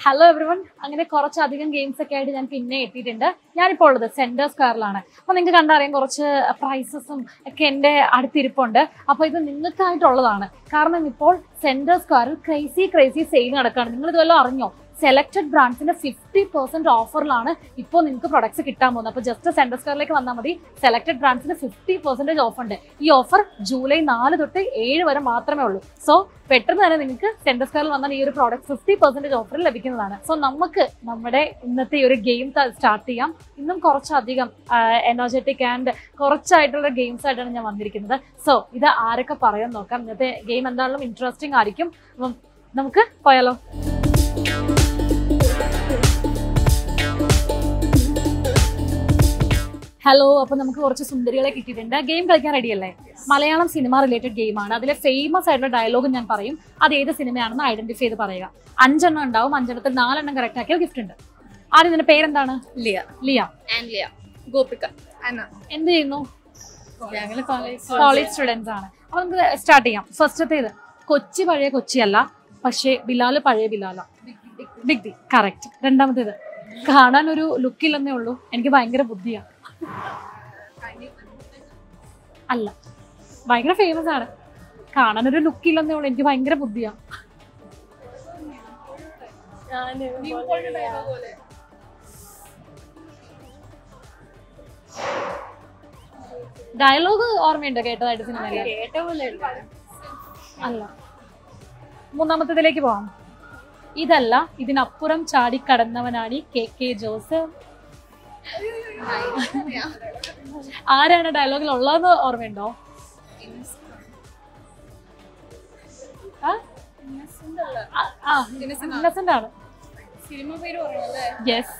Hello everyone അങ്ങനെ കുറച്ചധികം games ഒക്കെ ആയിട്ട് ഞാൻ പിന്നെ എത്തിയിട്ടുണ്ട് ഞാനിപ്പോൾ ഉള്ളത് സെന്റർ സ്ക്വയറിലാണ് അപ്പോൾ നിങ്ങൾക്ക് കണ്ടറിയാം കുറച്ച് പ്രൈസസും ഒക്കെ എൻ്റെ അടുത്തിരിപ്പുണ്ട് അപ്പോൾ ഇത് നിങ്ങൾക്കായിട്ടുള്ളതാണ് കാരണം ഇപ്പോൾ സെന്റർ സ്ക്വയറിൽ ക്രേസി ക്രേസി സെയിൽ നടക്കുകയാണ് നിങ്ങൾ ഇതുവല്ലോ അറിഞ്ഞോ സെലക്ടഡ് ബ്രാൻഡ്സിന്റെ ഫിഫ്റ്റി പെർസെന്റ് ഓഫറിലാണ് ഇപ്പോൾ നിങ്ങൾക്ക് പ്രൊഡക്ട്സ് കിട്ടാൻ പോകുന്നത് അപ്പോൾ ജസ്റ്റ് സെന്റർ സ്ക്വയറിലേക്ക് വന്നാൽ മതി സെലക്ടഡ് ബ്രാൻഡ്സിന് ഫിഫ്റ്റി പെർസെന്റേജ് ഓഫ് ഉണ്ട് ഈ ഓഫർ ജൂലൈ നാല് തൊട്ട് ഏഴ് വരെ മാത്രമേ ഉള്ളൂ സോ പെട്ടെന്ന് തന്നെ നിങ്ങൾക്ക് സെന്റർ സ്ക്വയറിൽ വന്നാൽ ഈ ഒരു പ്രോഡക്റ്റ് ഫിഫ്റ്റി പെർസെന്റേജ് ഓഫറിൽ ലഭിക്കുന്നതാണ് സോ നമുക്ക് നമ്മുടെ ഇന്നത്തെ ഈ ഒരു ഗെയിം സ്റ്റാർട്ട് ചെയ്യാം ഇന്നും കുറച്ചധികം എനർജറ്റിക് ആൻഡ് കുറച്ചായിട്ടുള്ള ഗെയിംസ് ആയിട്ടാണ് ഞാൻ വന്നിരിക്കുന്നത് സോ ഇത് ആരൊക്കെ പറയാൻ നോക്കാം ഇന്നത്തെ ഗെയിം എന്തായാലും ഇൻട്രസ്റ്റിംഗ് ആയിരിക്കും അപ്പം നമുക്ക് പോയാലോ ഹലോ അപ്പൊ നമുക്ക് കുറച്ച് സുന്ദരികളെ കിട്ടിയിട്ടുണ്ട് ഗെയിം കളിക്കാൻ റെഡിയല്ലേ മലയാളം സിനിമ റിലേറ്റഡ് ഗെയിമാണ് അതിലെ ഫേമസ് ആയിട്ടുള്ള ഡയലോഗ് ഞാൻ പറയും അത് ഏത് സിനിമയാണെന്ന് ഐഡന്റിഫൈ ചെയ്ത് പറയുക അഞ്ചെണ്ണം ഉണ്ടാവും അഞ്ചെണ്ണത്തിൽ നാലെണ്ണം കറക്റ്റ് ആക്കിയാൽ ഗിഫ്റ്റ് ഉണ്ട് ആദ്യം നിന്റെ പേരെന്താണ് ലിയ ലിയ ആൻഡ് ലിയ ഗോപിക അന്ന എന്ത് ചെയ്യുന്നു ഞങ്ങള് കോളേജ് കോളേജ് സ്റ്റുഡൻസ് ആണ് അപ്പൊ നമുക്ക് സ്റ്റാർട്ട് ചെയ്യാം ഫസ്റ്റത്തേത് കൊച്ചി പഴയ കൊച്ചിയല്ല പക്ഷേ ബിലാല് പഴയ ബിലാല ബിഗ് ബി കറക്റ്റ് രണ്ടാമത്തേത് കാണാൻ ഒരു ലുക്കില്ലെന്നേ ഉള്ളൂ എനിക്ക് ഭയങ്കര ബുദ്ധിയാ അല്ല ഭയങ്കര ഫേമസ് ആണ് കാണാൻ ഒരു ലുക്കില്ലെന്നേ ഉള്ളൂ എനിക്ക് ഭയങ്കര ബുദ്ധിയാ ഡയലോഗ് ഓർമ്മയുണ്ടോ കേട്ടതായിട്ട് സിനിമയില് കേട്ട പോലെ അല്ല മൂന്നാമത്തേതിലേക്ക് പോവാം ഇതല്ല ഇതിനപ്പുറം ചാടിക്കടന്നവനാണ് ഈ കെ കെ ജോസഫ് ആരാണ് ഡയലോഗിൽ ഉള്ളതെന്ന് ഓർമ്മയുണ്ടോ ആ? ആ, ആ ഇന്നസെന്റ് ആണ് സിനിമ പേര് പറഞ്ഞല്ലേ യെസ്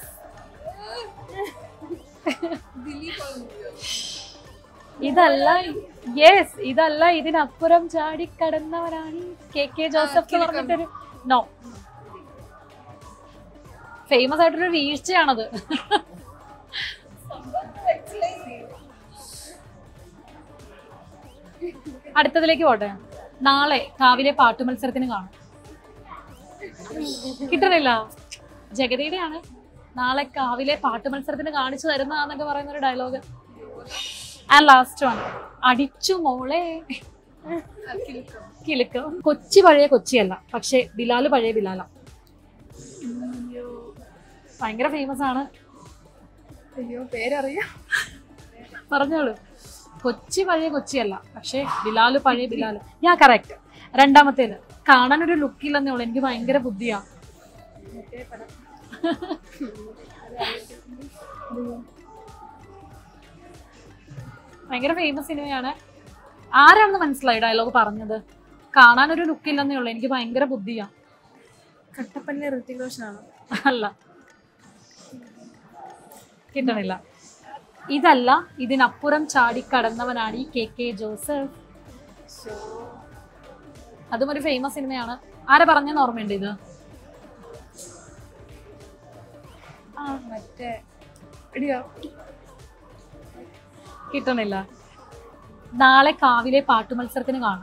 ഇതല്ല യെസ് ഇതല്ല ഇതിനപ്പുറം ചാടിക്കടന്നവനാണ് കെ കെ ജോസഫ് എന്ന് പറഞ്ഞിട്ടൊരു നോ ഫേമസ് ആയിട്ടൊരു വീഴ്ചയാണത് അടുത്തതിലേക്ക് പോട്ടെ നാളെ കാവിലെ പാട്ടു മത്സരത്തിന് കാണും കിട്ടണില്ല ജഗതിയുടെയാണ് നാളെ കാവിലെ പാട്ട് മത്സരത്തിന് കാണിച്ചു തരുന്നതാന്നൊക്കെ പറയുന്ന ഒരു ഡയലോഗ് ആൻഡ് ലാസ്റ്റ് വൺ അടിച്ചു മോളെ കിലുക്കം കൊച്ചി പഴയ കൊച്ചിയല്ല പക്ഷെ ബിലാല് പഴയ ബിലാല ഭയങ്കര ഫേമസ് ആണ് അയ്യോ പേരറിയാം പറഞ്ഞോളൂ കൊച്ചി പഴയ കൊച്ചിയല്ല പക്ഷെ ബിലാല് പഴയ ബിലാല് ഞാൻ കറക്റ്റ് രണ്ടാമത്തേത് കാണാൻ ഒരു ലുക്കില്ലെന്നേ ഉള്ളൂ എനിക്ക് ഭയങ്കര ബുദ്ധിയാ ഭയങ്കര ഫേമസ് സിനിമയാണ് ആരാണെന്ന് മനസ്സിലായി ഡയലോഗ് പറഞ്ഞത് കാണാൻ ഒരു ലുക്കില്ലെന്നേ ഉള്ളൂ എനിക്ക് ഭയങ്കര ബുദ്ധിയാ കട്ടപ്പന്നെ ഋത്തിക് റോഷനാണോ അല്ല കിട്ടണില്ല ഇതല്ല ഇതിനപ്പുറം ചാടിക്കടന്നവനാണ് ഈ കെ കെ ജോസഫ് അതും ഒരു ഫേമസ് സിനിമയാണ് ആരെ പറഞ്ഞെന്ന് ഓർമ്മയുണ്ട് ഇത് ആ മറ്റേ എടിയോ കിട്ടണില്ല നാളെ കാവിലെ പാട്ടു മത്സരത്തിന് കാണാം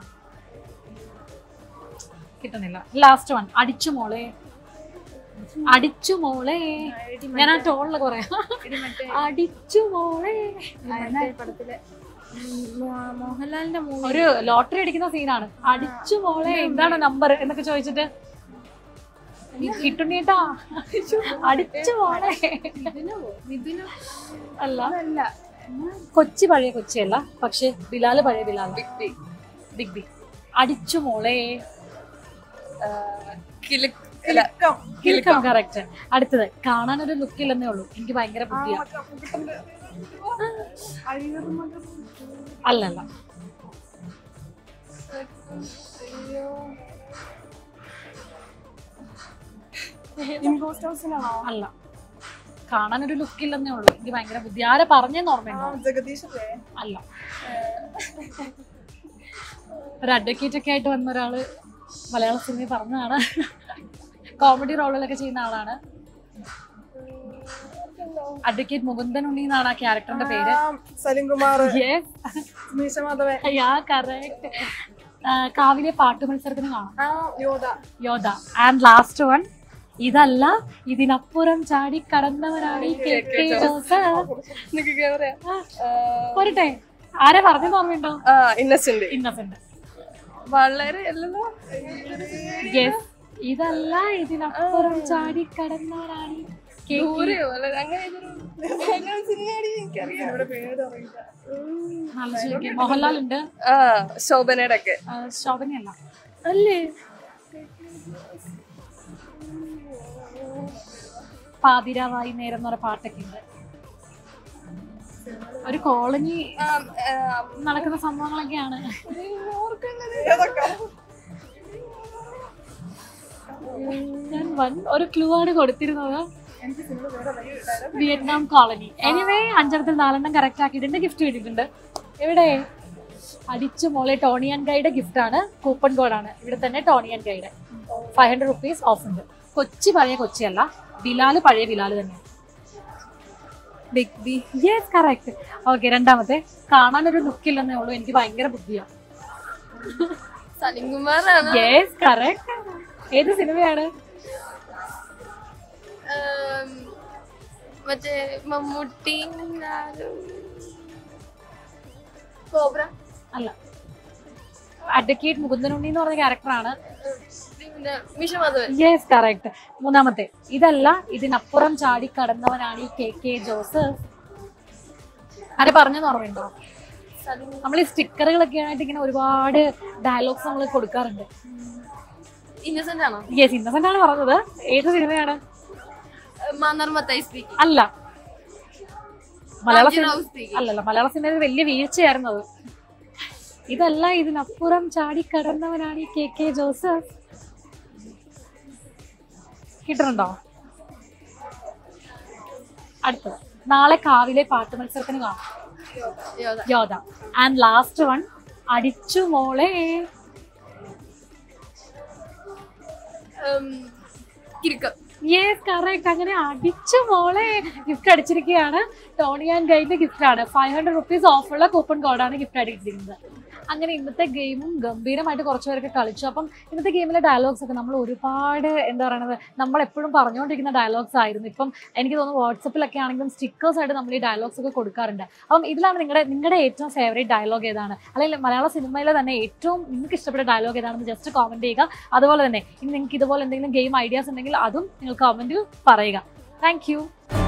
കിട്ടണില്ല ലാസ്റ്റ് വൺ അടിച്ചു മോളെ അടിച്ചു മോളെ ഞാൻ ആ ടോണില് കൊറേ എടി മറ്റേ അടിച്ചു മോളെ മറ്റേ പടത്തിലെ മോ- മോഹൻലാലിന്റെ മൂവി ഒരു ലോട്ടറി അടിക്കുന്ന സീനാണ് അടിച്ചു മോളെ എന്താണ് നമ്പർ എന്നൊക്കെ ചോദിച്ചിട്ട് കിട്ടുണ്ണീട്ടാ അടിച്ചു മോളെ മിഥുനോ മിഥുനോ അല്ല അല്ല കൊച്ചി പഴയ കൊച്ചിയല്ല പക്ഷെ ബിലാല് പഴയ Bilal big B big B അടിച്ചു മോളെ കിലുക്കം കിൽക്കം കറക്റ്റ് അടുത്തത് കാണാൻ ഒരു ലുക്കില്ലെന്നേ ഉള്ളൂ എനിക്ക് ഭയങ്കര ബുദ്ധിയാ അല്ലല്ല ഇൻകോസ്റ്റ് ഹൗസിനാണോ അല്ല കാണാൻ ഒരു ലുക്കില്ലെന്നേ ഉള്ളൂ എനിക്ക് ഭയങ്കര ബുദ്ധി ആരെ പറഞ്ഞെന്ന് ഓർമ്മയുണ്ടോ ജഗദീഷ് അല്ലേ അല്ല ഒരു അഡ്വക്കേറ്റ് ഒക്കെ ആയിട്ട് വന്ന ഒരാള് മലയാള സിനിമയിൽ പറഞ്ഞതാണ് കോമഡി റോളിലൊക്കെ ചെയ്യുന്ന ആളാണ് അഡ്വക്കേറ്റ് മുകുന്ദൻ ഉണ്ണി എന്നാണ് ആ ക്യാരക്ടറിന്റെ പേര് സലിം കുമാർ Yes. മീശ മാധവൻ Yeah, correct. ആ, കാവിലെ പാട്ട് മത്സരത്തിന് കാണാം ആ Yodha Yodha and last one ഇതല്ല ഇതിനപ്പുറം ചാടി കടന്നവരാണ് ഈ കെ കെ ജോസഫ് നിനക്ക് പറയാ പോരട്ടെ ആരെ പറഞ്ഞു ഓർമ്മയുണ്ടോ ആ ഇന്നസെന്റ് ഇന്നസെന്റ് വളരെ അല്ലല്ലോ യെസ് ഇതല്ല ഇതിനപ്പുറം ചാടി കടന്നവരാണ് ഈ കെ കെ ദൂരെയോ അല്ല അങ്ങനെ ഏതൊരു- അങ്ങനെ സിനിമയാടി എനിക്കറിയാം ഇവിടെ പേര് അറിയില്ല ആലോചിച്ച് മോഹൻലാൽ ഉണ്ട് ആ ശോഭനയുടെ ഒക്കെ ശോഭനയല്ല അല്ലേ പാതിരാവായി നേരം എന്ന് പറഞ്ഞ പാട്ടൊക്കെ ഉണ്ട് ഒരു കോളനി ആ, ആ, നടക്കുന്ന സംഭവങ്ങളൊക്കെയാണ് ഞാൻ വൻ ഒരു ക്ലൂ ആണ് കൊടുത്തിരുന്നത് വിയറ്റ്നാം കോളനി എനിവേ അഞ്ചെണ്ണത്തിൽ നാലെണ്ണം കറക്റ്റ് ആക്കിയിട്ടുണ്ട് ഗിഫ്റ്റ് കിട്ടിയിട്ടുണ്ട് എവിടെ അടിച്ചു മോളെ ടോണി ആൻഡ് ഗൈഡ് ഗിഫ്റ്റ് ആണ് കൂപ്പൺ കോഡാണ് ഇവിടെ തന്നെ Toni and guide five hundred rupees off ഉണ്ട് കൊച്ചി പഴയ കൊച്ചിയല്ല ബിലാല് പഴയ ബിലാല് തന്നെ big B yes correct okay രണ്ടാമത്തെ കാണാൻ ഒരു ലുക്കില്ലെന്നേ ഉള്ളൂ എനിക്ക് ഭയങ്കര ബുദ്ധിയാണ് സലിംകുമാറാണ് യെസ് കറക്റ്റ് ഏത് സിനിമയാണ് മറ്റേ മമ്മൂട്ടി കോബ്ര അല്ല അഡ്വക്കേറ്റ് മുകുന്ദനുണ്ണി എന്ന് പറഞ്ഞ ക്യാരക്ടറാണ് പിന്നെ മിഷ മാധവൻ യെസ് കറക്റ്റ് മൂന്നാമത്തെ ഇതല്ല ഇതിനപ്പുറം ചാടി കടന്നവനാണ് ഈ കെ കെ ജോസഫ് ആരെ പറഞ്ഞെന്ന് ഓർമ്മയുണ്ടോ നമ്മൾ ഈ സ്റ്റിക്കറുകളൊക്കെ ആയിട്ട് ഇങ്ങനെ ഒരുപാട് ഡയലോഗ്സ് നമ്മൾ കൊടുക്കാറുണ്ട് ഇന്നസെന്റ് ആണോ യെസ് ഇന്നസെന്റ് ആണ് പറഞ്ഞത് ഏത് സിനിമയാണ് മാന്നാർ മത്തായി സ്പീക്കിംഗ് അല്ല മലയാള സിനിമ റാവു speaking. അല്ലല്ല മലയാള സിനിമയിൽ വലിയ വീഴ്ചയായിരുന്നു അത് ഇതല്ല ഇതിനപ്പുറം ചാടി കടന്നവനാണ് ഈ കെ കെ ജോസഫ് കിട്ടുന്നുണ്ടോ അടുത്തത് നാളെ കാവിലെ പാട്ട് മത്സരത്തിന് കാണാം Yodha. Yodha and last one അടിച്ചു മോളെ ഉം, കിരുക്കം യെസ് കറക്റ്റ് അങ്ങനെ അടിച്ചു മോളെ ഗിഫ്റ്റ് അടിച്ചിരിക്കുകയാണ് ടോണി ആൻഡ് ഗൈഡിന്റെ ഗിഫ്റ്റ് ആണ് ഫൈവ് ഹൺഡ്രഡ് റുപ്പീസ് ഓഫുള്ള കൂപ്പൺ കോഡാണ് ഗിഫ്റ്റ് അടിച്ചിരിക്കുന്നത് അങ്ങനെ ഇന്നത്തെ ഗെയിമും ഗംഭീരമായിട്ട് കുറച്ച് പേരൊക്കെ കളിച്ചു അപ്പം ഇന്നത്തെ ഗെയിമിലെ ഡയലോഗ്സ് ഒക്കെ നമ്മൾ ഒരുപാട് എന്താ പറയണത് നമ്മൾ എപ്പോഴും പറഞ്ഞുകൊണ്ടിരിക്കുന്ന ഡയലോഗ്സ് ആയിരുന്നു ഇപ്പം എനിക്ക് തോന്നുന്നു വാട്സപ്പിലൊക്കെ ആണെങ്കിലും സ്റ്റിക്കേഴ്സ് ആയിട്ട് നമ്മൾ ഈ ഡയലോഗ്സ് ഒക്കെ കൊടുക്കാറുണ്ട് അപ്പം ഇതിലാണ് നിങ്ങളുടെ നിങ്ങളുടെ ഏറ്റവും ഫേവറേറ്റ് ഡയലോഗ് ഏതാണ് അല്ലെങ്കിൽ മലയാള സിനിമയിലെ തന്നെ ഏറ്റവും നിങ്ങൾക്ക് ഇഷ്ടപ്പെട്ട ഡയലോഗ് ഏതാണെന്ന് ജസ്റ്റ് കോമന്റ് ചെയ്യുക അതുപോലെ തന്നെ ഇനി നിങ്ങൾക്ക് ഇതുപോലെ എന്തെങ്കിലും ഗെയിം ഐഡിയാസ് ഉണ്ടെങ്കിൽ അതും നിങ്ങൾ കമന്റിൽ പറയുക താങ്ക്